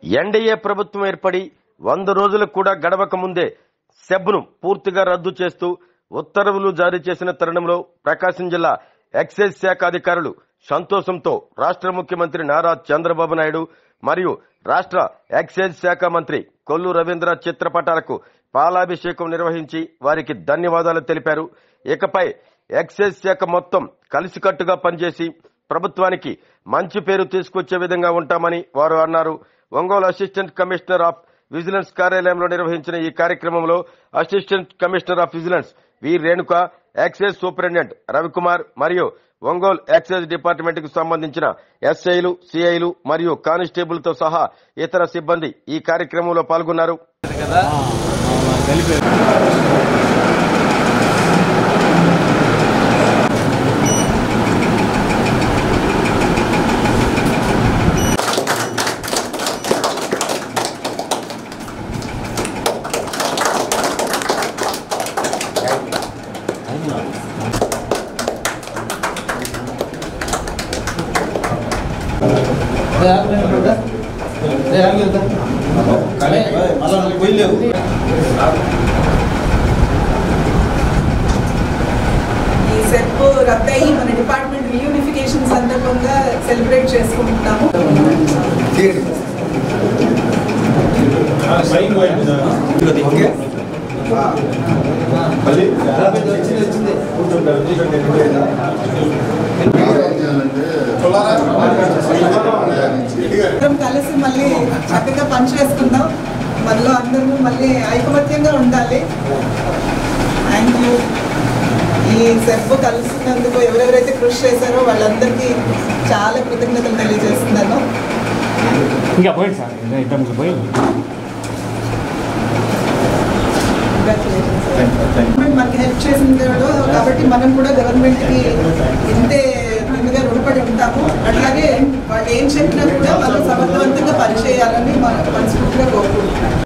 NDA ప్రభుత్వం ఏర్పడి వంద రోజులకు కూడా గడవక ముందే సెబ్ను పూర్తిగా రద్దు చేస్తూ ఉత్తర్వులు జారీ చేసిన తరుణంలో ప్రకాశం జిల్లా ఎక్సైజ్ శాఖ అధికారులు సంతోషంతో రాష్ట్ర ముఖ్యమంత్రి నారా చంద్రబాబు నాయుడు మరియు రాష్ట్ర ఎక్సైజ్ శాఖ మంత్రి కొల్లు రవీంద్ర చిత్రపటాలకు పాలాభిషేకం నిర్వహించి వారికి ధన్యవాదాలు తెలిపారు ఇకపై ఎక్సైజ్ శాఖ మొత్తం కలిసికట్టుగా పనిచేసి ప్రభుత్వానికి మంచి పేరు తీసుకొచ్చే విధంగా ఉంటామని వారు అన్నారు Ongole assistant commissioner of vigilance కార్యాలయంలో నిర్వహించిన ఈ కార్యక్రమంలో assistant commissioner of vigilance V Renuka excise superintendent Ravikumar మరియు ఒంగోలు ఎక్సైజ్ డిపార్ట్మెంట్ కు సంబంధించిన ఎస్ఐలు సిఐలు మరియు కానిస్టేబుల్ తో సహా ఇతర సిబ్బంది ఈ కార్యక్రమంలో పాల్గొన్నారు కదా ఈ సెట్ రద్దయి మన డిపార్ట్మెంట్ రీయూనిఫికేషన్ సందర్భంగా సెలబ్రేట్ చేసుకుంటున్నాము అందరం కలిసి మళ్ళీ చక్కగా పనిచేసుకుందాం మనలో అందరూ మళ్ళీ ఐకమత్యంగా ఉండాలి థ్యాంక్ యూ ఈ సెఫ్ కలిసినందుకు ఎవరెవరైతే కృషి చేశారో వాళ్ళందరికీ చాలా కృతజ్ఞతలు తెలియజేస్తున్నాను ఇంకా పోయింది సార్ ఇంకా ఇద్దరు ముగ్గురు పోయింది గవర్నమెంట్ మనకి హెల్ప్ చేసింది కూడా కాబట్టి మనం కూడా గవర్నమెంట్కి ఇంతే నిన్నగా రుణపడి ఉంటాము అట్లాగే వాళ్ళు ఏం చెప్పినా కూడా మనం సమర్థవంతంగా పనిచేయాలని మన మనస్ఫూర్తిగా కోరుకుంటున్నాం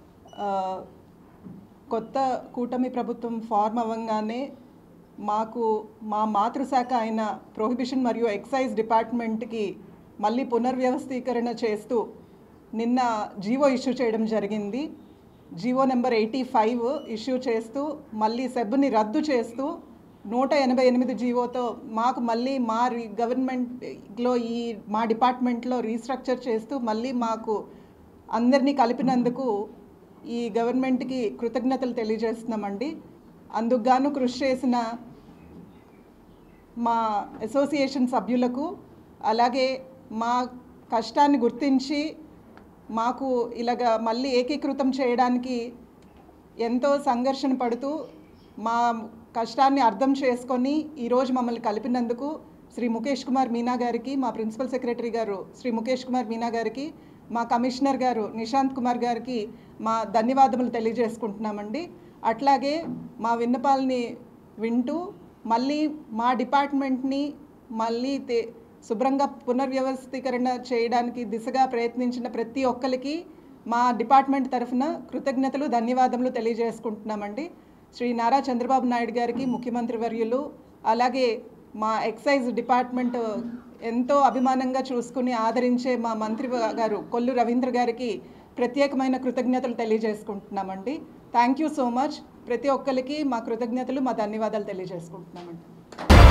కొత్త కూటమి ప్రభుత్వం ఫార్మ్ అవ్వగానే మాకు మా మాతృశాఖ అయిన ప్రొహిబిషన్ మరియు ఎక్సైజ్ డిపార్ట్మెంట్కి మళ్ళీ పునర్వ్యవస్థీకరణ చేస్తూ నిన్న జీవో ఇష్యూ చేయడం జరిగింది GO number eighty five issue చేస్తూ మళ్ళీ సెబ్ని రద్దు చేస్తూ నూట ఎనభై ఎనిమిది జీవోతో మాకు మళ్ళీ మా రీ గవర్నమెంట్లో ఈ మా డిపార్ట్మెంట్లో రీస్ట్రక్చర్ చేస్తూ మళ్ళీ మాకు అందరినీ కలిపినందుకు ఈ గవర్నమెంట్కి కృతజ్ఞతలు తెలియజేస్తున్నామండి అందుకు గాను కృషి చేసిన మా అసోసియేషన్ సభ్యులకు అలాగే మా కష్టాన్ని గుర్తించి మాకు ఇలాగ మళ్ళీ ఏకీకృతం చేయడానికి ఎంతో సంఘర్షణ పడుతూ మా కష్టాన్ని అర్థం చేసుకొని ఈరోజు మమ్మల్ని కలిపినందుకు శ్రీ ముఖేష్ కుమార్ మీనా గారికి మా ప్రిన్సిపల్ సెక్రటరీ గారు శ్రీ ముఖేష్ కుమార్ మీనా గారికి మా కమిషనర్ గారు నిశాంత్ కుమార్ గారికి మా ధన్యవాదములు తెలియజేసుకుంటున్నామండి అట్లాగే మా విన్నపాలని వింటూ మళ్ళీ మా డిపార్ట్మెంట్ని మళ్ళీ తే శుభ్రంగా పునర్వ్యవస్థీకరణ చేయడానికి దిశగా ప్రయత్నించిన ప్రతి ఒక్కరికి మా డిపార్ట్మెంట్ తరఫున కృతజ్ఞతలు ధన్యవాదములు తెలియజేసుకుంటున్నామండి శ్రీ నారా చంద్రబాబు నాయుడు గారికి ముఖ్యమంత్రి వర్యులు అలాగే మా ఎక్సైజ్ డిపార్ట్మెంట్ ఎంతో అభిమానంగా చూసుకుని ఆదరించే మా మంత్రి గారు కొల్లు రవీంద్ర గారికి ప్రత్యేకమైన కృతజ్ఞతలు తెలియజేసుకుంటున్నామండి థ్యాంక్ యూ సో మచ్ ప్రతి ఒక్కరికి మా కృతజ్ఞతలు మా ధన్యవాదాలు తెలియజేసుకుంటున్నామండి